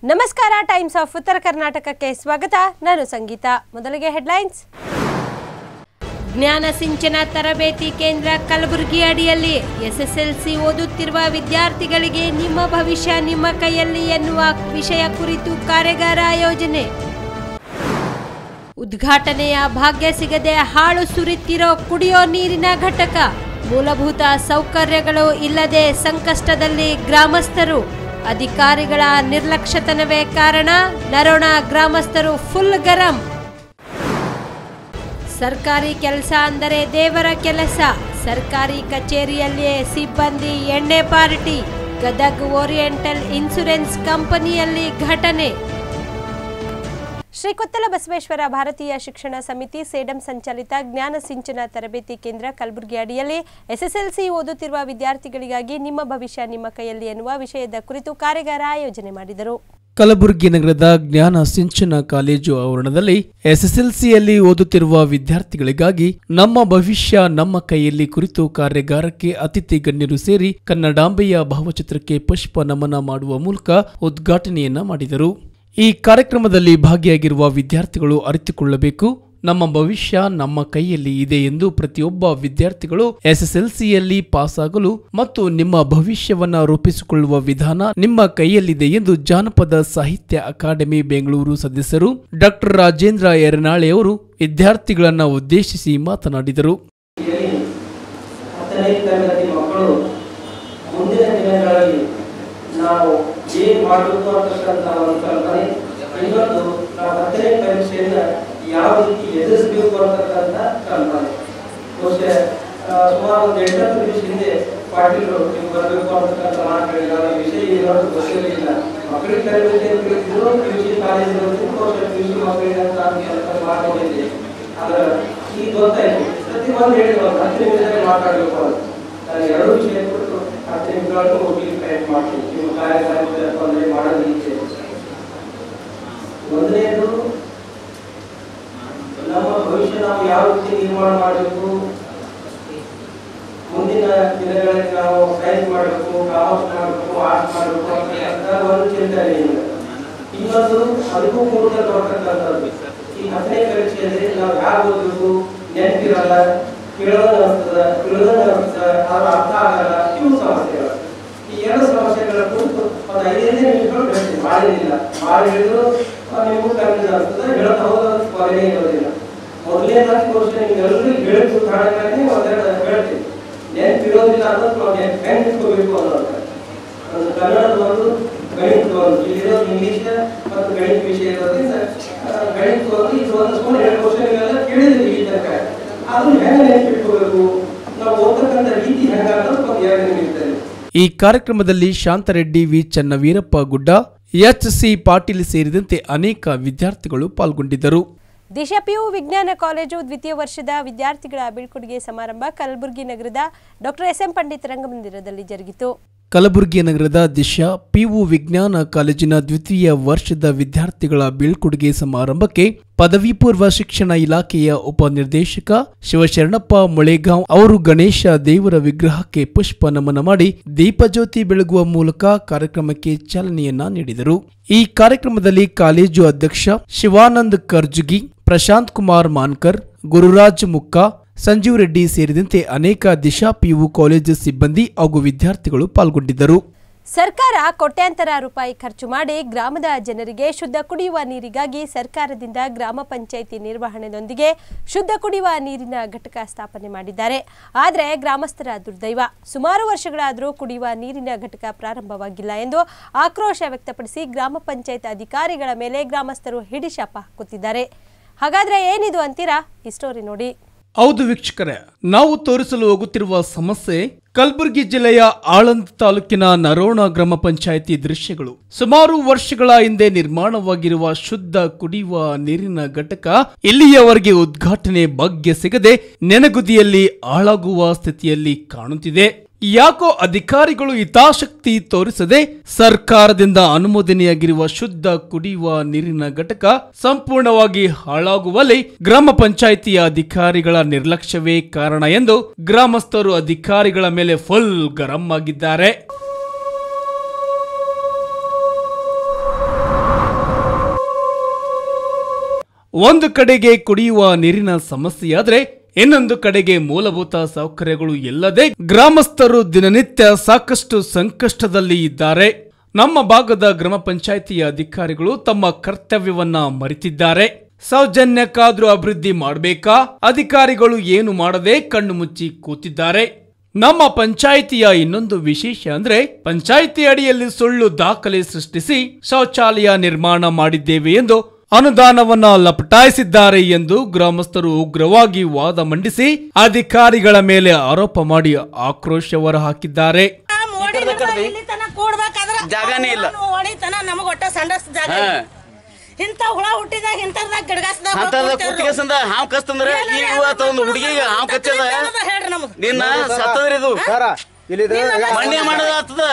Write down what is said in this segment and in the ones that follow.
ನಮಸ್ಕಾರ times of ಉತ್ತರ ಕರ್ನಾಟಕಕ್ಕೆ ಸ್ವಾಗತ ನಾನು ಸಂಗೀತ ಮೊದಲಿಗೆ ಹೆಡ್ಲೈನ್ಸ್ ಜ್ಞಾನ ಸಿಂಚನ ತರಬೇತಿ ಕೇಂದ್ರ ಕಲಬುರಗಿ ಅಡಿಯಲ್ಲಿ ಎಸ್ಎಸ್ಎಲ್ಸಿ ಓದುತ್ತಿರುವ ವಿದ್ಯಾರ್ಥಿಗಳಿಗೆ ನಿಮ್ಮ ಭವಿಷ್ಯ ನಿಮ್ಮ ಕೈಯಲ್ಲಿ ಎನ್ನುವ ವಿಷಯ ಕುರಿತು ಕಾರ್ಯಾಗಾರ ಆಯೋಜನೆ ಉದ್ಘಾಟನೆಯ ಭಾಗ್ಯ ಸಿಗದೆ ಹಾಳು ಸುರಿತಿರೋ ಕುಡಿಯೋ ನೀರಿನ ಘಟಕ ಮೂಲಭೂತ ಸೌಕರ್ಯಗಳು ಇಲ್ಲದೆ ಸಂಕಷ್ಟದಲ್ಲಿ ಗ್ರಾಮಸ್ಥರು ಅಧಿಕಾರಿಗಳ ನಿರ್ಲಕ್ಷ್ಯತನವೇ ಕಾರಣ ನರೋಣ ಗ್ರಾಮಸ್ಥರು ಫುಲ್ ಗರಂ ಸರ್ಕಾರಿ ಕೆಲಸ ಅಂದರೆ ದೇವರ ಕೆಲಸ ಸರ್ಕಾರಿ ಕಚೇರಿಯಲ್ಲಿಯೇ ಸಿಬ್ಬಂದಿ ಎಣ್ಣೆ ಪಾರ್ಟಿ ಗದಗ್ ಓರಿಯೆಂಟಲ್ ಇನ್ಸೂರೆನ್ಸ್ ಕಂಪನಿಯಲ್ಲಿ ಘಟನೆ ಶ್ರೀ ಕೊತ್ತಲ ಬಸವೇಶ್ವರ ಭಾರತೀಯ ಶಿಕ್ಷಣ ಸಮಿತಿ ಸೇಡಂ ಸಂಚಾಲಿತ ಜ್ಞಾನ ಸಿಂಚನ ತರಬೇತಿ ಕೇಂದ್ರ ಕಲಬುರಗಿ ಅಡಿಯಲ್ಲಿ ಎಸ್ಎಸ್ಎಲ್ಸಿ ಓದುತ್ತಿರುವ ವಿದ್ಯಾರ್ಥಿಗಳಿಗಾಗಿ ನಿಮ್ಮ ಭವಿಷ್ಯ ನಿಮ್ಮ ಕೈಯಲ್ಲಿ ಎನ್ನುವ ವಿಷಯದ ಕುರಿತು ಕಾರ್ಯಾಗಾರ ಆಯೋಜನೆ ಮಾಡಿದರು ಕಲಬುರಗಿ ನಗರದ ಜ್ಞಾನ ಸಿಂಚನ ಕಾಲೇಜು ಆವರಣದಲ್ಲಿ ಎಸ್ಎಸ್ಎಲ್ಸಿಯಲ್ಲಿ ಓದುತ್ತಿರುವ ವಿದ್ಯಾರ್ಥಿಗಳಿಗಾಗಿ ನಮ್ಮ ಭವಿಷ್ಯ ನಮ್ಮ ಕೈಯಲ್ಲಿ ಕುರಿತು ಕಾರ್ಯಾಗಾರಕ್ಕೆ ಅತಿಥಿ ಗಣ್ಯರು ಸೇರಿ ಕನ್ನಡಾಂಬೆಯ ಭಾವಚಿತ್ರಕ್ಕೆ ಪುಷ್ಪ ನಮನ ಮಾಡುವ ಮೂಲಕ ಉದ್ಘಾಟನೆಯನ್ನ ಮಾಡಿದರು ಈ ಕಾರ್ಯಕ್ರಮದಲ್ಲಿ ಭಾಗಿಯಾಗಿರುವ ವಿದ್ಯಾರ್ಥಿಗಳು ಅರಿತುಕೊಳ್ಳಬೇಕು ನಮ್ಮ ಭವಿಷ್ಯ ನಮ್ಮ ಕೈಯಲ್ಲಿ ಇದೆ ಎಂದು ಪ್ರತಿಯೊಬ್ಬ ವಿದ್ಯಾರ್ಥಿಗಳು ಎಸ್ಎಸ್ಎಲ್ಸಿಯಲ್ಲಿ ಪಾಸ್ ಆಗಲು ಮತ್ತು ನಿಮ್ಮ ಭವಿಷ್ಯವನ್ನ ರೂಪಿಸಿಕೊಳ್ಳುವ ವಿಧಾನ ನಿಮ್ಮ ಕೈಯಲ್ಲಿದೆ ಎಂದು ಜಾನಪದ ಸಾಹಿತ್ಯ ಅಕಾಡೆಮಿ ಬೆಂಗಳೂರು ಸದಸ್ಯರು ಡಾಕ್ಟರ್ ರಾಜೇಂದ್ರ ಯರನಾಳೆ ಅವರು ವಿದ್ಯಾರ್ಥಿಗಳನ್ನ ಉದ್ದೇಶಿಸಿ ಮಾತನಾಡಿದರು ಇಲ್ಲಿ ಹತ್ತನೇ ತರಗತಿ ಮಕ್ಕಳು ಮುಂದಿನ ದಿನಗಳಲ್ಲಿ ನಾವು ಏನ್ ಮಾಡಬೇಕು ಅಂತಕ್ಕಂಥ ಒಂದು ಕಲ್ಪನೆ ಇನ್ನೊಂದು ನಾವು ಹತ್ತನೇ ಪರೀಕ್ಷೆಯನ್ನ ಯಾವ ರೀತಿ ಎದುರಿಸಬೇಕು ಅಂತಕ್ಕಂಥ ಕಲ್ಪನೆ ಬಹುಶಃ ಆ, ಸುಮಾರು ಒಂದು ಎಂಟತ್ತು ನಿಮಿಷ ಹಿಂದೆ ಪಾಟೀಲರು ನೀವು ಬರಬೇಕು ಅಂತಕ್ಕಂಥ ಮಾತು ಹೇಳಿದಾಗ ವಿಷಯ ಏನಂತ ಗೊತ್ತಿರಲಿಲ್ಲ ಮಕ್ಕಳಿಗೆ ತರಬೇತಿ ಅಂತ ಹೇಳಿದ್ರು ಪಿ ಯು ಸಿ ಕಾಲೇಜಿನಲ್ಲಿ ಬಹುಶಃ ಪಿ ಯು ಸಿ ಮಕ್ಕಳಿಗೆ ಅಂತ ಅಂತಕ್ಕಂಥ ಮಾತು ಹೇಳಿದೆ ಅದರ ಈಗ ಗೊತ್ತಾಯ್ತು ಪ್ರತಿ ಒಂದು ಹೇಳಿದ್ರು ಒಂದು ಹತ್ತು ನಿಮಿಷದಲ್ಲಿ ಮಾತಾಡಬೇಕು ಅಂತ ನಾನು ಎರಡು ವಿಷಯ ಕುರಿತು ಹತ್ತು ನಿಮಿಷಗಳನ್ನು ಹೋಗ್ಲಿಕ್ಕೆ ಪ್ರಯತ್ನ ಮಾಡ್ತೀನಿ ನಿಮ್ಮ ಕಾರ್ಯಕ್ರಮದ ತೊಂದರೆ ಮಾಡೋದು ಇಚ್ಛೆ ಮೊದಲನೇದು ನಮ್ಮ ಭವಿಷ್ಯ ನಾವು ಯಾವ ರೀತಿ ನಿರ್ಮಾಣ ಮಾಡಬೇಕು ಮುಂದಿನ ದಿನಗಳಲ್ಲಿ ನಾವು ಸೈನ್ಸ್ ಮಾಡಬೇಕು ಕಾಮರ್ಸ್ ಮಾಡಬೇಕು ಆರ್ಟ್ಸ್ ಮಾಡಬೇಕು ಅಂತಕ್ಕಂಥ ಒಂದು ಚಿಂತನೆ ಇಲ್ಲ ಇನ್ನೊಂದು ಅದಕ್ಕೂ ಮೂಲಕ ಬರ್ತಕ್ಕಂಥದ್ದು ಈ ಹತ್ತನೇ ಪರೀಕ್ಷೆಯಲ್ಲಿ ನಾವು ಯಾರು ಓದಬೇಕು ನೆನಪಿರಲ್ಲ ಕೇಳೋದು ಅನಿಸ್ತದ ತಿಳಿಯೋದು ಅನಿಸ್ತದ ಅದು ಅರ್ಥ ಆಗಲ್ಲ ಇವು ಸಮಸ್ಯೆಗಳು ಈ ಎರಡು ಸಮಸ್ಯೆಗಳ ಕುರಿತು ಒಂದು ಐದೈದೇ ನಿಮಿಷಗಳು ಹೇಳ್ತೀನಿ ಮಾಡಿದಿಲ್ಲ ಮಾಡಿ ಹೇಳಿದ್ರು ನಿಮಗೂ ಕನ್ಫ್ಯೂಸ್ ಆಗ್ತದೆ ಹೇಳ್ತಾ ಹೋಗೋದು ಕೊನೆಯೇ ಇರೋದಿಲ್ಲ ಮೊದಲನೇದಾಗಿ ಬಹುಶಃ ನಿಮ್ಗೆಲ್ಲರಿಗೂ ಹೇಳಿದ್ದು ಕಾರಣಕ್ಕಾಗಿ ಒಂದೆರಡು ಹೇಳ್ತೀನಿ ನೆನಪಿರೋದಿಲ್ಲ ಅನ್ನೋದು ನೆನಪಿಟ್ಕೋಬೇಕು ಅನ್ನೋದು ಒಂದು ಕನ್ನಡದ ಒಂದು ಗಣಿತ ಒಂದು ಇಲ್ಲಿರೋದು ಇಂಗ್ಲಿಷ್ ಮತ್ತು ಗಣಿತ ವಿಷಯ ಇರೋದ್ರಿಂದ ಆ, ಗಣಿತ ಒಂದು ಇದು ಒಂದು ಸುಮ್ಮನೆ ಎರಡು ಕ್ವಶನ್ಗಳೆಲ್ಲ ಕೇಳಿದ್ವಿ ಈ ತನಕ ಅದನ್ನ ಹೆಂಗೆ ನೆನಪಿಟ್ಕೋಬೇಕು ನಾವು ಓದ್ತಕ್ಕಂಥ ರೀತಿ ಹೆಂಗಾಗೋದು ಒಂದು ಎರಡು ನಿಮಿಷದಲ್ಲಿ ಈ ಕಾರ್ಯಕ್ರಮದಲ್ಲಿ ಶಾಂತರೆಡ್ಡಿ ವಿ ಚನ್ನವೀರಪ್ಪ ಗುಡ್ಡ ಎಚ್ ಸಿ ಪಾಟೀಲ್ ಸೇರಿದಂತೆ ಅನೇಕ ವಿದ್ಯಾರ್ಥಿಗಳು ಪಾಲ್ಗೊಂಡಿದ್ದರು ದಿಶಾ ಪಿಯು ವಿಜ್ಞಾನ ಕಾಲೇಜು ದ್ವಿತೀಯ ವರ್ಷದ ವಿದ್ಯಾರ್ಥಿಗಳ ಬೀಳ್ಕೊಡುಗೆ ಸಮಾರಂಭ ಕಲಬುರಗಿ ನಗರದ ಡಾಕ್ಟರ್ ಎಸ್ ಎಂ ಪಂಡಿತ್ ರಂಗಮಂದಿರದಲ್ಲಿ ಜರುಗಿತು ಕಲಬುರಗಿ ನಗರದ ದಿಶಾ ಪಿಯು ವಿಜ್ಞಾನ ಕಾಲೇಜಿನ ದ್ವಿತೀಯ ವರ್ಷದ ವಿದ್ಯಾರ್ಥಿಗಳ ಬೀಳ್ಕೊಡುಗೆ ಸಮಾರಂಭಕ್ಕೆ ಪದವಿ ಪೂರ್ವ ಶಿಕ್ಷಣ ಇಲಾಖೆಯ ಉಪನಿರ್ದೇಶಕ ಶಿವಶರಣಪ್ಪ ಮೊಳೆಗಾಂವ್ ಅವರು ಗಣೇಶ ದೇವರ ವಿಗ್ರಹಕ್ಕೆ ಪುಷ್ಪ ನಮನ ಮಾಡಿ ದೀಪಜ್ಯೋತಿ ಬೆಳಗುವ ಮೂಲಕ ಕಾರ್ಯಕ್ರಮಕ್ಕೆ ಚಾಲನೆಯನ್ನ ನೀಡಿದರು ಈ ಕಾರ್ಯಕ್ರಮದಲ್ಲಿ ಕಾಲೇಜು ಅಧ್ಯಕ್ಷ ಶಿವಾನಂದ್ ಕರ್ಜುಗಿ ಪ್ರಶಾಂತ್ ಕುಮಾರ್ ಮಾನ್ಕರ್ ಗುರುರಾಜ್ ಮುಕ್ಕಾ ಸಂಜೀವ್ ರೆಡ್ಡಿ ಸೇರಿದಂತೆ ಅನೇಕ ದಿಶಾ ಪಿಯು ಕಾಲೇಜು ಸಿಬ್ಬಂದಿ ಹಾಗೂ ವಿದ್ಯಾರ್ಥಿಗಳು ಪಾಲ್ಗೊಂಡಿದ್ದರು ಸರ್ಕಾರ ಕೋಟ್ಯಾಂತರ ರೂಪಾಯಿ ಖರ್ಚು ಮಾಡಿ ಗ್ರಾಮದ ಜನರಿಗೆ ಶುದ್ಧ ಕುಡಿಯುವ ನೀರಿಗಾಗಿ ಸರ್ಕಾರದಿಂದ ಗ್ರಾಮ ಪಂಚಾಯಿತಿ ನಿರ್ವಹಣೆಯೊಂದಿಗೆ ಶುದ್ಧ ಕುಡಿಯುವ ನೀರಿನ ಘಟಕ ಸ್ಥಾಪನೆ ಮಾಡಿದ್ದಾರೆ ಆದರೆ ಗ್ರಾಮಸ್ಥರ ದುರ್ದೈವ ಸುಮಾರು ವರ್ಷಗಳಾದರೂ ಕುಡಿಯುವ ನೀರಿನ ಘಟಕ ಪ್ರಾರಂಭವಾಗಿಲ್ಲ ಎಂದು ಆಕ್ರೋಶ ವ್ಯಕ್ತಪಡಿಸಿ ಗ್ರಾಮ ಪಂಚಾಯತ್ ಅಧಿಕಾರಿಗಳ ಮೇಲೆ ಗ್ರಾಮಸ್ಥರು ಹಿಡಿಶಾಪ ಹಾಕುತ್ತಿದ್ದಾರೆ ಹಾಗಾದ್ರೆ ಏನಿದು ಅಂತೀರಾ ಈ ಸ್ಟೋರಿ ನೋಡಿ ಹೌದು ವೀಕ್ಷಕರೇ ನಾವು ತೋರಿಸಲು ಹೋಗುತ್ತಿರುವ ಸಮಸ್ಯೆ ಕಲಬುರಗಿ ಜಿಲ್ಲೆಯ ಆಳಂದ್ ತಾಲೂಕಿನ ನರೋಣ ಗ್ರಾಮ ಪಂಚಾಯಿತಿ ದೃಶ್ಯಗಳು ಸುಮಾರು ವರ್ಷಗಳ ಹಿಂದೆ ನಿರ್ಮಾಣವಾಗಿರುವ ಶುದ್ಧ ಕುಡಿಯುವ ನೀರಿನ ಘಟಕ ಇಲ್ಲಿಯವರೆಗೆ ಉದ್ಘಾಟನೆ ಭಾಗ್ಯ ಸಿಗದೆ ನೆನಗುದಿಯಲ್ಲಿ ಹಾಳಾಗುವ ಸ್ಥಿತಿಯಲ್ಲಿ ಕಾಣುತ್ತಿದೆ ಯಾಕೋ ಅಧಿಕಾರಿಗಳು ಹಿತಾಸಕ್ತಿ ತೋರಿಸದೆ ಸರ್ಕಾರದಿಂದ ಅನುಮೋದನೆಯಾಗಿರುವ ಶುದ್ಧ ಕುಡಿಯುವ ನೀರಿನ ಘಟಕ ಸಂಪೂರ್ಣವಾಗಿ ಹಾಳಾಗುವಲ್ಲಿ ಗ್ರಾಮ ಪಂಚಾಯಿತಿಯ ಅಧಿಕಾರಿಗಳ ನಿರ್ಲಕ್ಷ್ಯವೇ ಕಾರಣ ಎಂದು ಗ್ರಾಮಸ್ಥರು ಅಧಿಕಾರಿಗಳ ಮೇಲೆ ಫುಲ್ ಗರಂ ಆಗಿದ್ದಾರೆ ಒಂದು ಕಡೆಗೆ ಕುಡಿಯುವ ನೀರಿನ ಸಮಸ್ಯೆಯಾದ್ರೆ ಇನ್ನೊಂದು ಕಡೆಗೆ ಮೂಲಭೂತ ಸೌಕರ್ಯಗಳು ಇಲ್ಲದೆ ಗ್ರಾಮಸ್ಥರು ದಿನನಿತ್ಯ ಸಾಕಷ್ಟು ಸಂಕಷ್ಟದಲ್ಲಿ ಇದ್ದಾರೆ ನಮ್ಮ ಭಾಗದ ಗ್ರಾಮ ಪಂಚಾಯಿತಿಯ ಅಧಿಕಾರಿಗಳು ತಮ್ಮ ಕರ್ತವ್ಯವನ್ನ ಮರೆತಿದ್ದಾರೆ ಸೌಜನ್ಯಕ್ಕಾದ್ರೂ ಅಭಿವೃದ್ಧಿ ಮಾಡಬೇಕಾ ಅಧಿಕಾರಿಗಳು ಏನು ಮಾಡದೆ ಕಣ್ಣು ಮುಚ್ಚಿ ಕೂತಿದ್ದಾರೆ ನಮ್ಮ ಪಂಚಾಯಿತಿಯ ಇನ್ನೊಂದು ವಿಶೇಷ ಅಂದ್ರೆ ಪಂಚಾಯಿತಿ ಅಡಿಯಲ್ಲಿ ಸುಳ್ಳು ದಾಖಲೆ ಸೃಷ್ಟಿಸಿ ಶೌಚಾಲಯ ನಿರ್ಮಾಣ ಮಾಡಿದ್ದೇವೆ ಎಂದು ಅನುದಾನವನ್ನ ಲಪಟಾಯಿಸಿದ್ದಾರೆ ಎಂದು ಗ್ರಾಮಸ್ಥರು ಉಗ್ರವಾಗಿ ವಾದ ಮಂಡಿಸಿ ಅಧಿಕಾರಿಗಳ ಮೇಲೆ ಆರೋಪ ಮಾಡಿ ಆಕ್ರೋಶ ಹೊರಹಾಕಿದ್ದಾರೆ ಮೋಡಿ ಇಲ್ಲಿ ತನ ಕೂಡ್ಬೇಕಾದ್ರ ಜಾಗನೇ ಇಲ್ಲ. ಹೊಡಿತನ ನಮಗ ಒಟ್ಟ ಸಂಡಸ್ ಜಾಗ ಹಾ. ಇಂತ ಹುಳ ಹುಟ್ಟಿದಾಗ ಇಂತರ್ದಾಗ ಗಿಡಗಾಸ್ದಾಗ ಅಂತದ ಕುತ್ತಿಗೆಸಂದ ಹಾವ್ ಕಸ್ತಂದ್ರ ಈಗ ಇವತ್ತು ಒಂದು ಹುಡುಗಿಗೆ ಹಾವ್ ಕಚ್ಚದ ಹೇಳ್ರಿ ನಮ್ದು ನಿನ್ನ ಸತ್ತದ್ರಿ ಇದು ಸರ ಇಲ್ಲಿ ಮಣ್ಣೆ ಮಾಡೋದ ಆತದ